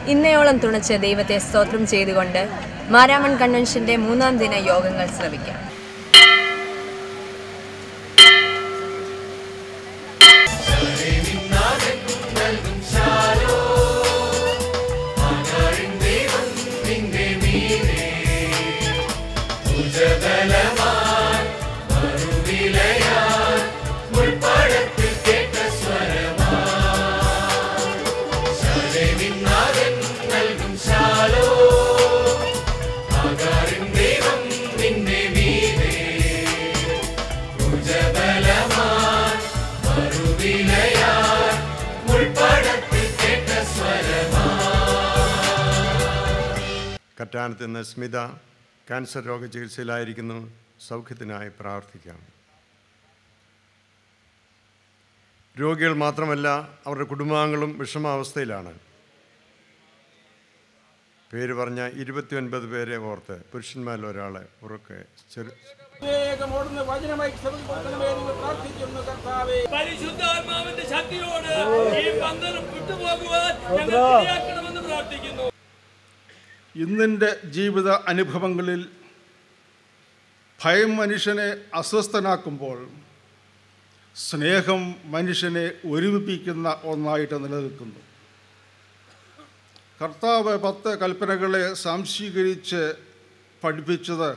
ഇന്നയോളം തുണച്ച് ദൈവത്തെ സ്തോത്രം ചെയ്തുകൊണ്ട് മാരാമൺ കൺവെൻഷന്റെ മൂന്നാം ദിന യോഗങ്ങൾ ശ്രവിക്കാം കറ്റാനത്ത് നിന്ന് സ്മിത ക്യാൻസർ രോഗ ചികിത്സയിലായിരിക്കുന്നു സൗഖ്യത്തിനായി പ്രാർത്ഥിക്കാം രോഗികൾ മാത്രമല്ല അവരുടെ കുടുംബാംഗങ്ങളും വിഷമാവസ്ഥയിലാണ് പേര് പറഞ്ഞ ഇരുപത്തിയൊൻപത് പേരെ ഓർത്ത് പുരുഷന്മാരിൽ ഒരാളെ ഉറക്കെ ചെറു വേഗം ഓടുന്ന വചനമായി ശ്രമം കൊടുക്കണമേ എന്ന് പ്രാർത്ഥിക്കുന്നു കർത്താവേ പരിശുദ്ധാത്മാവിന്റെ ശക്തിയോട് ഈ ബന്ധനം വിട്ടുപോകുവാൻ ഞങ്ങൾ ഇടയാക്കണമെന്ന് പ്രാർത്ഥിക്കുന്നു ഇന്നിൻ്റെ ജീവിത അനുഭവങ്ങളിൽ ഭയം മനുഷ്യനെ അസ്വസ്ഥനാക്കുമ്പോൾ സ്നേഹം മനുഷ്യനെ ഒരുമിപ്പിക്കുന്ന ഒന്നായിട്ട് നിലനിൽക്കുന്നു കർത്താവ് പത്ത് കൽപ്പനകളെ സാംശീകരിച്ച് പഠിപ്പിച്ചത്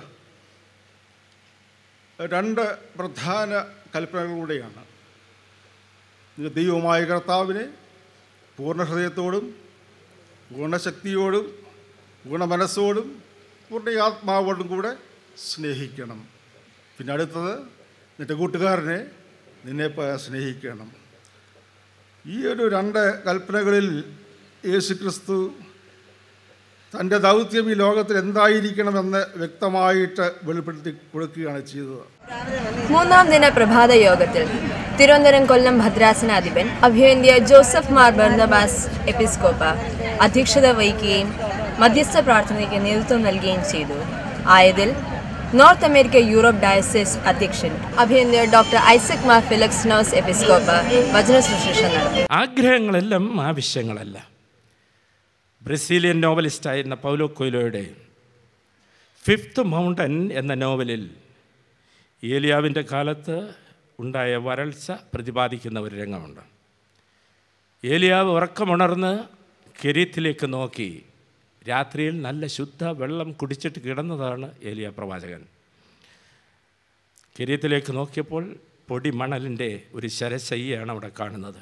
രണ്ട് പ്രധാന കൽപ്പനകളിലൂടെയാണ് നിന്റെ ദൈവമായ കർത്താവിനെ പൂർണ്ണ ഹൃദയത്തോടും ഗുണശക്തിയോടും ഗുണമനസ്സോടും പൂർണ്ണ ആത്മാവോടും കൂടെ സ്നേഹിക്കണം പിന്നെ അടുത്തത് നിൻ്റെ കൂട്ടുകാരനെ നിന്നെ പ- സ്നേഹിക്കണം ഈ ഒരു രണ്ട് കൽപ്പനകളിൽ യേശു ക്രിസ്തു തൻ്റെ ദൗത്യം ഈ ലോകത്തിൽ എന്തായിരിക്കണമെന്ന് വ്യക്തമായിട്ട് വെളിപ്പെടുത്തി കൊടുക്കുകയാണ് ചെയ്തത് മൂന്നാം ദിന പ്രഭാത യോഗത്തിൽ തിരുവനന്തപുരം കൊല്ലം ഭദ്രാസനാധിപൻ അഭിവന്ധ്യ ജോസഫ് മാർ ബർണബാസ് എപ്പിസ്കോപ്പ അധ്യക്ഷത വഹിക്കുകയും മധ്യസ്ഥ പ്രാർത്ഥനയ്ക്ക് നേതൃത്വം നൽകുകയും ചെയ്തു ആയതിൽ നോർത്ത് അമേരിക്ക യൂറോപ്പ് ഡയസിസ് അധ്യക്ഷൻ അഭിവന്ധ്യ ഡോക്ടർ ഐസക് മാർ ഫിലക്സ് നോസ് എപ്പിസ്കോപ്പ വചന ശുശ്രൂഷ നടത്തി ആഗ്രഹങ്ങളെല്ലാം ആവശ്യങ്ങളല്ല ബ്രസീലിയൻ നോവലിസ്റ്റായിരുന്ന പൗലോ കൊയ്ലോയുടെ ഫിഫ്ത്ത് മൗണ്ടൻ എന്ന നോവലിൽ ഏലിയാവിൻ്റെ കാലത്ത് ഉണ്ടായ വരൾച്ച പ്രതിപാദിക്കുന്ന ഒരു രംഗമുണ്ട് ഏലിയാവ് ഉറക്കമുണർന്ന് കെരീത്തിലേക്ക് നോക്കി രാത്രിയിൽ നല്ല ശുദ്ധ വെള്ളം കുടിച്ചിട്ട് കിടന്നതാണ് ഏലിയ പ്രവാചകൻ കെരീത്തിലേക്ക് നോക്കിയപ്പോൾ പൊടി മണലിൻ്റെ ഒരു ശരശയ്യാണ് അവിടെ കാണുന്നത്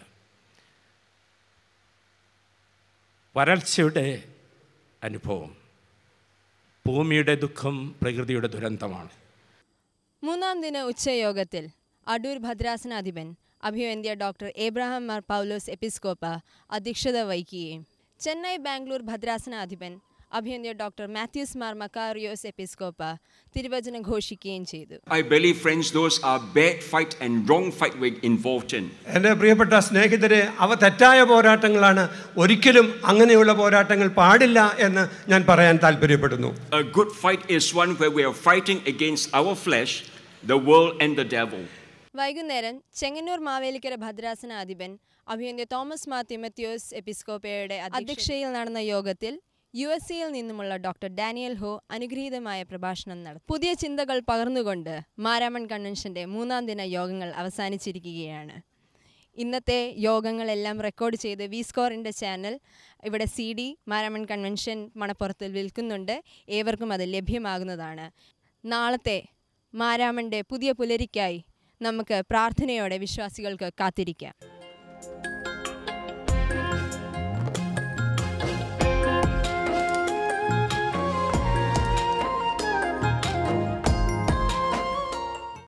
വരൾച്ചയുടെ അനുഭവം ഭൂമിയുടെ ദുഃഖം പ്രകൃതിയുടെ ദുരന്തമാണ് മൂന്നാം ദിന ഉച്ചയോഗത്തിൽ അടൂർ ഭദ്രാസനാധിപൻ അഭിവന്ധ്യ ഡോക്ടർ ഏബ്രഹാം മാർ പൗലോസ് എപ്പിസ്കോപ്പ അധ്യക്ഷത വഹിക്കുകയും ചെന്നൈ ബാംഗ്ലൂർ ഭദ്രാസനാധിപൻ അഭിവന്ധ്യ ഡോക്ടർ മാത്യൂസ് മാർ മക്കാറിയോസ് എപ്പിസ്കോപ്പ തിരുവചനം ഘോഷിക്കുകയും ചെയ്തു I believe, friends, those are bad fight and wrong fight we're involved in. എൻ്റെ പ്രിയപ്പെട്ട സ്നേഹിതരെ അവ തെറ്റായ പോരാട്ടങ്ങളാണ് ഒരിക്കലും അങ്ങനെയുള്ള പോരാട്ടങ്ങൾ പാടില്ല എന്ന് ഞാൻ പറയാൻ താല്പര്യപ്പെടുന്നു A good fight is one where we are fighting against our flesh, the world, and the devil. വൈകുന്നേരം ചെങ്ങന്നൂർ മാവേലിക്കര ഭദ്രാസനാധിപൻ അഭിവന്ധ്യ തോമസ് മാർ തിമത്യോസ് എപ്പിസ്കോപ്പയുടെ അധ്യക്ഷതയിൽ നടന്ന യോഗത്തിൽ യു എസ് സിയിൽ നിന്നുമുള്ള ഡോക്ടർ ഡാനിയൽ ഹോ അനുഗ്രഹീതമായ പ്രഭാഷണം നടത്തി പുതിയ ചിന്തകൾ പകർന്നുകൊണ്ട് മാരാമൺ കൺവെൻഷന്റെ മൂന്നാം ദിന യോഗങ്ങൾ അവസാനിച്ചിരിക്കുകയാണ് ഇന്നത്തെ യോഗങ്ങളെല്ലാം റെക്കോർഡ് ചെയ്ത് വി സ്കോറിൻ്റെ ചാനൽ ഇവിടെ സി ഡി മാരാമൺ കൺവെൻഷൻ മണപ്പുറത്തിൽ വിൽക്കുന്നുണ്ട് ഏവർക്കും അത് ലഭ്യമാകുന്നതാണ് നാളത്തെ മാരാമൻ്റെ പുതിയ പുലരിക്കായി നമുക്ക് പ്രാർത്ഥനയോടെ വിശ്വാസികൾക്ക് കാത്തിരിക്കാം